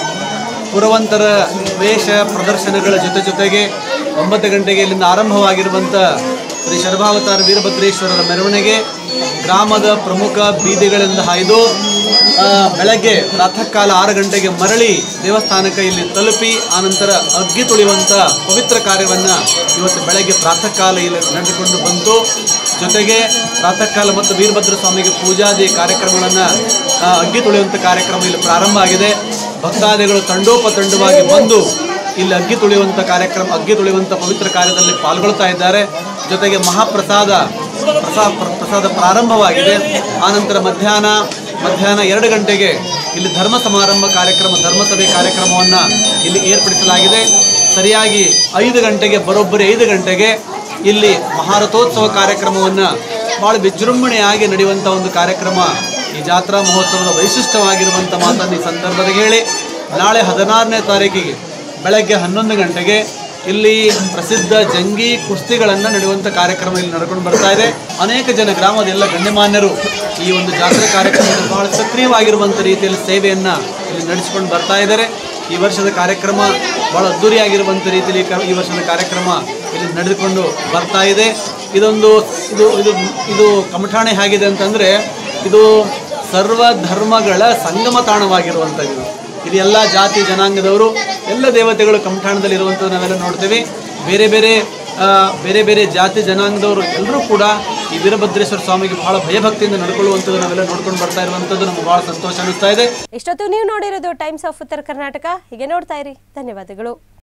ಪುರವಂತರ ವೇಷ ಪ್ರದರ್ಶನಗಳ ಜೊತೆ ಜೊತೆಗೆ ಒಂಬತ್ತು ಗಂಟೆಗೆ ಇಲ್ಲಿಂದ ಆರಂಭವಾಗಿರುವಂಥ ಶ್ರೀ ಶರಭಾವತಾರ ವೀರಭದ್ರೇಶ್ವರರ ಮೆರವಣಿಗೆ ಗ್ರಾಮದ ಪ್ರಮುಖ ಬೀದಿಗಳಿಂದ ಹಾಯ್ದು ಆ, ಬೆಳಗ್ಗೆ ಪ್ರಾತಃ ಕಾಲ ಆರು ಗಂಟೆಗೆ ಮರಳಿ ದೇವಸ್ಥಾನಕ್ಕೆ ಇಲ್ಲಿ ತಲುಪಿ ಆನಂತರ ಅಗ್ಗಿ ತುಳಿಯುವಂಥ ಪವಿತ್ರ ಕಾರ್ಯವನ್ನು ಇವತ್ತು ಬೆಳಗ್ಗೆ ಪ್ರಾತಃ ಕಾಲ ಇಲ್ಲಿ ನಡೆದುಕೊಂಡು ಬಂತು ಜೊತೆಗೆ ಪ್ರಾತಃ ಕಾಲ ಮತ್ತು ವೀರಭದ್ರ ಸ್ವಾಮಿಗೆ ಪೂಜಾದಿ ಕಾರ್ಯಕ್ರಮಗಳನ್ನು ಅಗ್ಗಿ ತುಳಿಯುವಂಥ ಕಾರ್ಯಕ್ರಮ ಇಲ್ಲಿ ಪ್ರಾರಂಭ ಆಗಿದೆ ಭಕ್ತಾದಿಗಳು ತಂಡೋಪತಂಡವಾಗಿ ಬಂದು ಇಲ್ಲಿ ಅಗ್ಗಿ ತುಳಿಯುವಂಥ ಕಾರ್ಯಕ್ರಮ ಅಗ್ಗಿ ತುಳಿಯುವಂಥ ಪವಿತ್ರ ಕಾರ್ಯದಲ್ಲಿ ಪಾಲ್ಗೊಳ್ತಾ ಇದ್ದಾರೆ ಜೊತೆಗೆ ಮಹಾಪ್ರಸಾದ ಪ್ರಸಾದ ಪ್ರಸಾದ ಪ್ರಸಾದ ಪ್ರಾರಂಭವಾಗಿದೆ ಆನಂತರ ಮಧ್ಯಾಹ್ನ ಮಧ್ಯಾಹ್ನ ಎರಡು ಗಂಟೆಗೆ ಇಲ್ಲಿ ಧರ್ಮ ಸಮಾರಂಭ ಕಾರ್ಯಕ್ರಮ ಧರ್ಮಸಭೆ ಕಾರ್ಯಕ್ರಮವನ್ನು ಇಲ್ಲಿ ಏರ್ಪಡಿಸಲಾಗಿದೆ ಸರಿಯಾಗಿ ಐದು ಗಂಟೆಗೆ ಬರೋಬ್ಬರಿ ಐದು ಗಂಟೆಗೆ ಇಲ್ಲಿ ಮಹಾರಥೋತ್ಸವ ಕಾರ್ಯಕ್ರಮವನ್ನು ಭಾಳ ವಿಜೃಂಭಣೆಯಾಗಿ ನಡೆಯುವಂಥ ಒಂದು ಕಾರ್ಯಕ್ರಮ ಈ ಜಾತ್ರಾ ಮಹೋತ್ಸವದ ವೈಶಿಷ್ಟ್ಯವಾಗಿರುವಂಥ ಮಾತನ್ನು ಈ ಸಂದರ್ಭದಲ್ಲಿ ಹೇಳಿ ನಾಳೆ ಹದಿನಾರನೇ ತಾರೀಕಿಗೆ ಬೆಳಗ್ಗೆ ಹನ್ನೊಂದು ಗಂಟೆಗೆ ಇಲ್ಲಿ ಪ್ರಸಿದ್ಧ ಜಂಗಿ ಕುಸ್ತಿಗಳನ್ನು ನಡೆಯುವಂಥ ಕಾರ್ಯಕ್ರಮ ಇಲ್ಲಿ ನಡ್ಕೊಂಡು ಬರ್ತಾ ಇದೆ ಅನೇಕ ಜನ ಗ್ರಾಮದ ಎಲ್ಲ ಗಣ್ಯಮಾನ್ಯರು ಈ ಒಂದು ಜಾತ್ರಾ ಕಾರ್ಯಕ್ರಮದಲ್ಲಿ ಬಹಳ ಸಕ್ರಿಯವಾಗಿರುವಂಥ ರೀತಿಯಲ್ಲಿ ಸೇವೆಯನ್ನು ಇಲ್ಲಿ ನಡೆಸಿಕೊಂಡು ಬರ್ತಾ ಇದ್ದಾರೆ ಈ ವರ್ಷದ ಕಾರ್ಯಕ್ರಮ ಬಹಳ ಅದ್ದೂರಿಯಾಗಿರುವಂಥ ರೀತಿಯಲ್ಲಿ ಕ- ಈ ವರ್ಷದ ಕಾರ್ಯಕ್ರಮ ಇಲ್ಲಿ ನಡೆದುಕೊಂಡು ಬರ್ತಾ ಇದೆ ಇದೊಂದು ಇದು ಇದು ಇದು ಕಮಠಾಣೆ ಹೇಗಿದೆ ಅಂತಂದರೆ ಇದು ಸರ್ವ ಧರ್ಮಗಳ ಸಂಗಮ ತಾಣವಾಗಿರುವಂಥದ್ದು ಇದು ಎಲ್ಲ ಜಾತಿ ಜನಾಂಗದವರು ಎಲ್ಲ ದೇವತೆಗಳು ಕಮಠಾಣದಲ್ಲಿ ಇರುವಂಥದ್ದು ನಾವೆಲ್ಲ ನೋಡ್ತೇವೆ ಬೇರೆ ಬೇರೆ ಆ, ಬೇರೆ ಬೇರೆ ಜಾತಿ ಜನಾಂಗದವರು ಎಲ್ಲರೂ ಕೂಡ ಈ ವೀರಭದ್ರೇಶ್ವರ ಸ್ವಾಮಿಗೆ ಬಹಳ ಭಯಭಕ್ತಿಯಿಂದ ನಡ್ಕೊಳ್ಳುವಂಥದ್ದು ನಾವೆಲ್ಲ ನೋಡ್ಕೊಂಡು ಬರ್ತಾ ಇರುವಂಥದ್ದು ನಮ್ಗೆ ಬಹಳ ಸಂತೋಷ ಅನಿಸ್ತಾ ಇದೆ ಇಷ್ಟೊತ್ತು ನೀವು ನೋಡಿರೋದು ಟೈಮ್ಸ್ ಆಫ್ ಉತ್ತರ ಕರ್ನಾಟಕ ಹೀಗೆ ನೋಡ್ತಾ ಇರಿ ಧನ್ಯವಾದಗಳು